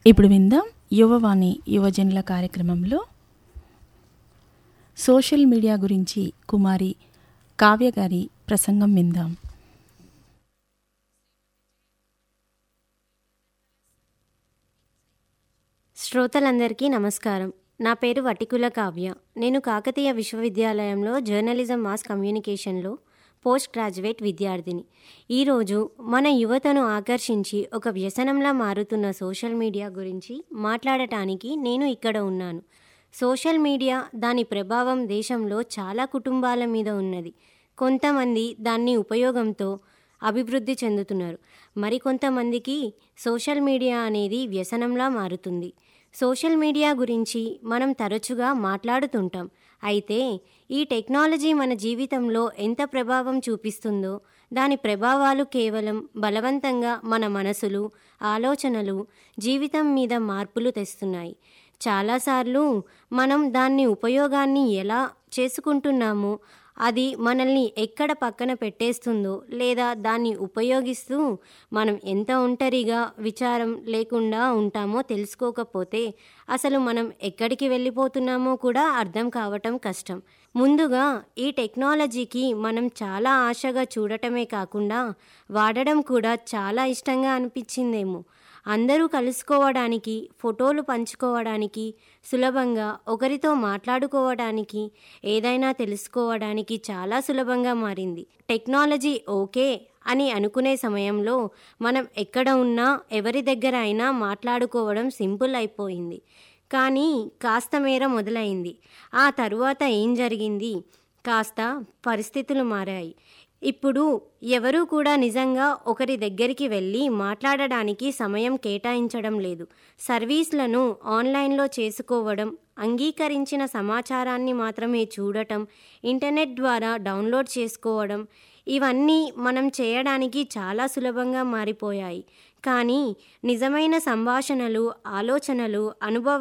ఇప్పుడు విందాం యువవాణి యువజనుల కార్యక్రమంలో సోషల్ మీడియా గురించి కుమారి కావ్య గారి ప్రసంగం విందాం శ్రోతలందరికీ నమస్కారం నా పేరు వటికుల కావ్య నేను కాకతీయ విశ్వవిద్యాలయంలో జర్నలిజం మాస్ కమ్యూనికేషన్లో పోస్ట్ గ్రాడ్యుయేట్ విద్యార్థిని ఈరోజు మన యువతను ఆకర్షించి ఒక వ్యసనంలా మారుతున్న సోషల్ మీడియా గురించి మాట్లాడటానికి నేను ఇక్కడ ఉన్నాను సోషల్ మీడియా దాని ప్రభావం దేశంలో చాలా కుటుంబాల మీద ఉన్నది కొంతమంది దాన్ని ఉపయోగంతో అభివృద్ధి చెందుతున్నారు మరికొంతమందికి సోషల్ మీడియా అనేది వ్యసనంలా మారుతుంది సోషల్ మీడియా గురించి మనం తరచుగా మాట్లాడుతుంటాం అయితే ఈ టెక్నాలజీ మన జీవితంలో ఎంత ప్రభావం చూపిస్తుందో దాని ప్రభావాలు కేవలం బలవంతంగా మన మనసులు ఆలోచనలు జీవితం మీద మార్పులు తెస్తున్నాయి చాలాసార్లు మనం దాన్ని ఉపయోగాన్ని ఎలా చేసుకుంటున్నామో అది మనల్ని ఎక్కడ పక్కన పెట్టేస్తుందో లేదా దాన్ని ఉపయోగిస్తూ మనం ఎంత ఒంటరిగా విచారం లేకుండా ఉంటామో తెలుసుకోకపోతే అసలు మనం ఎక్కడికి వెళ్ళిపోతున్నామో కూడా అర్థం కావటం కష్టం ముందుగా ఈ టెక్నాలజీకి మనం చాలా ఆశగా చూడటమే కాకుండా వాడడం కూడా చాలా ఇష్టంగా అనిపించిందేమో అందరూ కలుసుకోవడానికి ఫోటోలు పంచుకోవడానికి సులభంగా ఒకరితో మాట్లాడుకోవడానికి ఏదైనా తెలుసుకోవడానికి చాలా సులభంగా మారింది టెక్నాలజీ ఓకే అని అనుకునే సమయంలో మనం ఎక్కడ ఉన్నా ఎవరి దగ్గర అయినా మాట్లాడుకోవడం సింపుల్ అయిపోయింది కానీ కాస్త మేర మొదలైంది ఆ తరువాత ఏం జరిగింది కాస్త పరిస్థితులు మారాయి ఇప్పుడు ఎవరూ కూడా నిజంగా ఒకరి దగ్గరికి వెళ్ళి మాట్లాడడానికి సమయం కేటాయించడం లేదు సర్వీస్లను ఆన్లైన్లో చేసుకోవడం అంగీకరించిన సమాచారాన్ని మాత్రమే చూడటం ఇంటర్నెట్ ద్వారా డౌన్లోడ్ చేసుకోవడం ఇవన్నీ మనం చేయడానికి చాలా సులభంగా మారిపోయాయి కానీ నిజమైన సంభాషణలు ఆలోచనలు అనుభవ